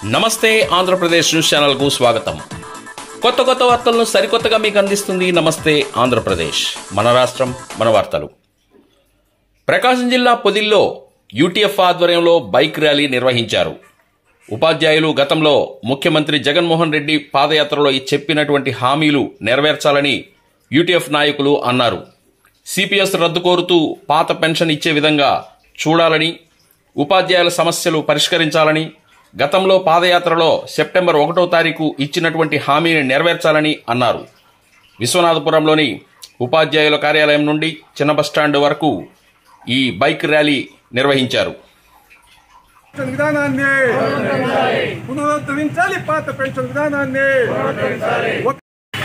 నమస్తే ఆంధ్రప్రదేశ్ న్యూస్ ఛానల్కు స్వాగతం కొత్త కొత్త వార్తలను సరికొత్తగా మీకు అందిస్తుంది నమస్తే ఆంధ్రప్రదేశ్ మన రాష్ట్రం మన వార్తలు ప్రకాశం జిల్లా పొదిల్లో యూటీఎఫ్ ఆధ్వర్యంలో బైక్ ర్యాలీ నిర్వహించారు ఉపాధ్యాయులు గతంలో ముఖ్యమంత్రి జగన్మోహన్ రెడ్డి పాదయాత్రలో చెప్పినటువంటి హామీలు నెరవేర్చాలని యూటీఎఫ్ నాయకులు అన్నారు సిపిఎస్ రద్దు కోరుతూ పాత పెన్షన్ ఇచ్చే విధంగా చూడాలని ఉపాధ్యాయుల సమస్యలు పరిష్కరించాలని గతంలో పాదయాత్రలో సెప్టెంబర్ ఒకటో తారీఖు ఇచ్చినటువంటి హామీని నెరవేర్చాలని అన్నారు విశ్వనాథపురంలోని ఉపాధ్యాయుల కార్యాలయం నుండి చిన్న బస్టాండ్ వరకు ఈ బైక్ ర్యాలీ నిర్వహించారు పెన్షన్ విధానాన్ని పునరుద్ధరించాలి పాత పెన్షన్ విధానాన్ని ఒక-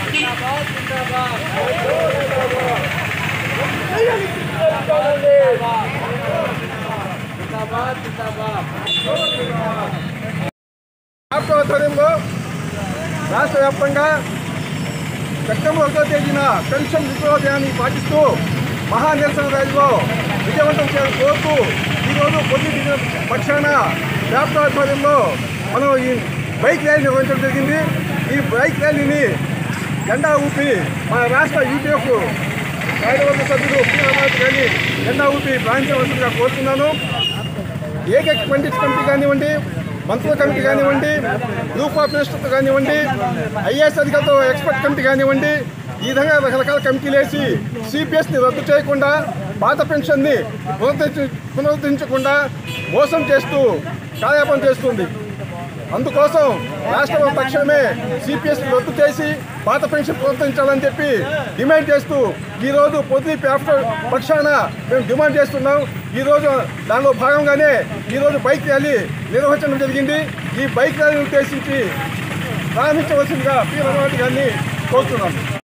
రాష్ట్ర ఆధ్వర్యంలో రాష్ట్ర వ్యాప్తంగా సెప్టెంబర్ ఒకటో తేదీన పెన్షన్ విప్లవోదయాన్ని పాటిస్తూ మహా నిరసన ర్యాలీలో విజయవంతం చేయాలని కోరుతూ ఈరోజు పొద్దు పక్షాన వ్యాప్త ఆధ్వర్యంలో మనం ఈ బైక్ ర్యాలీ నిర్వహించడం జరిగింది ఈ బైక్ ర్యాలీని జెండా ఊపి మన రాష్ట్ర యూటీఎఫ్ కార్యవర్గ సభ్యులు పి రామారావు గారిని జెండా ఊపి ప్రాంతీయవలసిందిగా కోరుతున్నాను ఏకైక పండిట్ కమిటీ కానివ్వండి మంత్రుల కమిటీ కానివ్వండి గ్రూప్ ఆఫ్ మినిస్టర్స్ కానివ్వండి ఐఏఎస్ అధికారులతో ఎక్స్పర్ట్ కమిటీ కానివ్వండి ఈ విధంగా రకరకాల కమిటీలు వేసి సిపిఎస్ని రద్దు చేయకుండా పాత పెన్షన్ని పునరుద్ధరించి పునరుద్ధరించకుండా మోసం చేస్తూ కార్యాపన చేస్తుంది అందుకోసం రాష్ట్రం తక్షణమే సిపిఎస్ రద్దు చేసి పాత పెన్షన్ పునరుద్ధరించాలని చెప్పి డిమాండ్ చేస్తూ ఈరోజు పొద్దు ఆఫ్టర్ పక్షాన మేము డిమాండ్ చేస్తున్నాం ఈరోజు దానిలో భాగంగానే ఈరోజు బైక్ ర్యాలీ నిర్వహించడం జరిగింది ఈ బైక్ ర్యాలీని ఉద్దేశించి ప్రారంభించవలసిందిగా పి రమణారెడ్డి గారిని కోరుతున్నాను